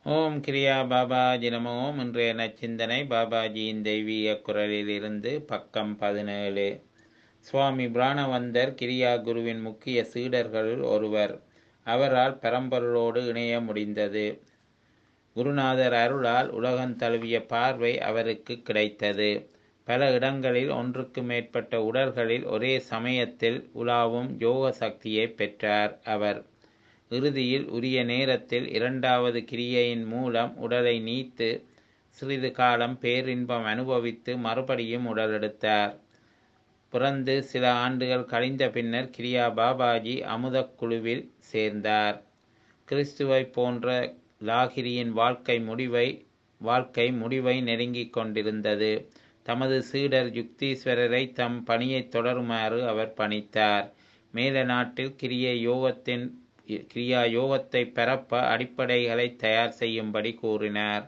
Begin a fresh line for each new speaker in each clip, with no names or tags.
ஓம் கிரியா பாபாஜி நம ஓம் இன்றைய நச்சிந்தனை பாபாஜியின் தெய்வீக குரலிலிருந்து பக்கம் பதினேழு சுவாமி பிராணவந்தர் கிரியா குருவின் முக்கிய சீடர்களுள் ஒருவர் அவரால் பரம்பொருளோடு இணைய முடிந்தது குருநாதர் அருளால் உலகம் தழுவிய பார்வை அவருக்கு கிடைத்தது பல இடங்களில் ஒன்றுக்கு மேற்பட்ட உடல்களில் ஒரே சமயத்தில் உலாவும் யோக சக்தியை பெற்றார் அவர் இறுதியில் உரிய நேரத்தில் இரண்டாவது கிரியையின் மூலம் உடலை நீத்து சிறிது காலம் பேரின்பம் அனுபவித்து மறுபடியும் உடலெடுத்தார் பிறந்து சில ஆண்டுகள் கழிந்த பின்னர் கிரியா பாபாஜி அமுதக் குழுவில் சேர்ந்தார் கிறிஸ்துவை போன்ற லாகிரியின் வாழ்க்கை முடிவை வாழ்க்கை முடிவை நெருங்கிக் கொண்டிருந்தது தமது சீடர் யுக்தீஸ்வரரை தம் பணியை தொடருமாறு அவர் பணித்தார் மேல நாட்டில் கிரிய யோகத்தின் கிரியா யோகத்தை பரப்ப அடிப்படைகளை தயார் செய்யும்படி கூறினார்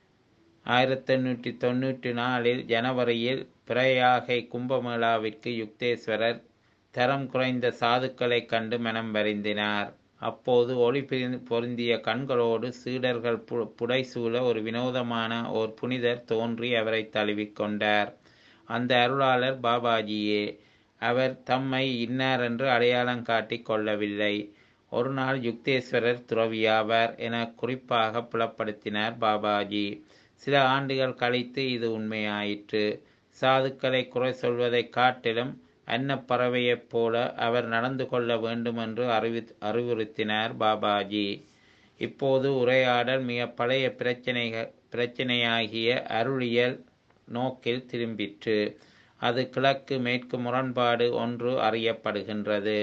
ஆயிரத்தி எண்ணூற்றி தொண்ணூற்றி நாலில் ஜனவரியில் பிரயாகை கும்பமேளாவிற்கு யுக்தேஸ்வரர் தரம் குறைந்த சாதுக்களை கண்டு மனம் வருந்தினார் அப்போது ஒளி பொருந்திய கண்களோடு சீடர்கள் புடைசூழ ஒரு வினோதமான ஓர் புனிதர் தோன்றி அவரை தழுவிக்கொண்டார் அந்த அருளாளர் பாபாஜியே அவர் தம்மை இன்னார் என்று அடையாளம் காட்டிக் கொள்ளவில்லை ஒரு நாள் யுக்தேஸ்வரர் துறவியாவார் என குறிப்பாக புலப்படுத்தினார் பாபாஜி சில ஆண்டுகள் கழித்து இது உண்மையாயிற்று சாதுக்களை குறை சொல்வதை காட்டிலும் அன்னப்பறவையைப் போல அவர் நடந்து கொள்ள வேண்டும் என்று அறிவி அறிவுறுத்தினார் பாபாஜி இப்போது உரையாடல் மிக பழைய பிரச்சனைகள் பிரச்சனையாகிய அருளியல் நோக்கில் திரும்பிற்று அது கிழக்கு மேற்கு முரண்பாடு ஒன்று அறியப்படுகின்றது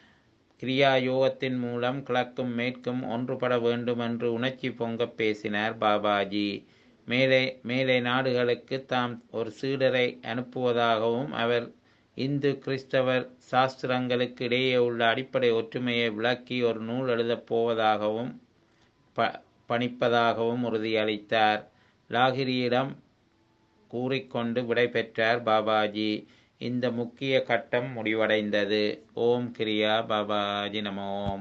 கிரியா யோகத்தின் மூலம் கிழக்கும் மேற்கும் ஒன்றுபட வேண்டும் என்று உணர்ச்சி பொங்க பேசினார் பாபாஜி மேலே மேலே நாடுகளுக்கு தாம் ஒரு சீடரை அனுப்புவதாகவும் அவர் இந்து கிறிஸ்தவர் சாஸ்திரங்களுக்கு இடையே உள்ள அடிப்படை ஒற்றுமையை விளக்கி ஒரு நூல் எழுதப் போவதாகவும் ப பணிப்பதாகவும் உறுதியளித்தார் லாகிரியிடம் கூறிக்கொண்டு விடை பெற்றார் பாபாஜி இந்த முக்கிய கட்டம் முடிவடைந்தது ஓம் கிரியா பாபாஜி நமோம்